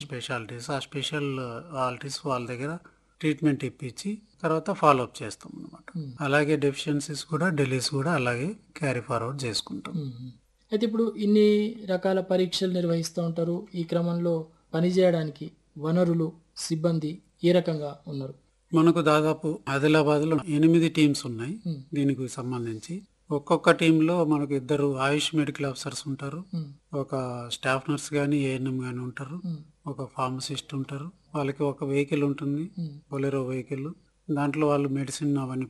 Specialities ఆ special ఆలిటీస్ వాళ్ళ దగ్గర ట్రీట్మెంట్ ఇప్పించి తర్వాత ఫాలో అప్ చేస్తాం అనమాట అలాగే డెఫిషియన్సీస్ కూడా డెలీస్ కూడా అలాగే క్యారీ ఫార్వర్డ్ చేసుకుంటాం మ్మ్. అయితే ఇప్పుడు ఇన్ని రకాల పరీక్షలు నిర్వహిస్తూ ఉంటారు ఈ క్రమంలో పనిచేయడానికి వనరులు సిబ్బంది ఏ రకంగా ఉన్నారు మనకు దాదాపు ఆదిలాబాద్ లో ఎనిమిది టీమ్స్ ఉన్నాయి మ్మ్. దీనికి సంబంధించి ఒక్కొక్క టీంలో మనకు ఇద్దరు ఆయుష్ మెడికల్ ఆఫీసర్స్ ఉంటారు మ్మ్. ఒక స్టాఫ్ నర్స్ కానీ ఏఎన్ఎం కానీ ఉంటారు మ్మ్. ఒక ఫార్మసిస్ట్ ఉంటారు వాళ్ళకి ఒక వెహికల్ ఉంటుంది మ్మ్. బొలెరో వెహికల్ దాంట్లో వాళ్ళు మెడిసిన్ అవన్నీ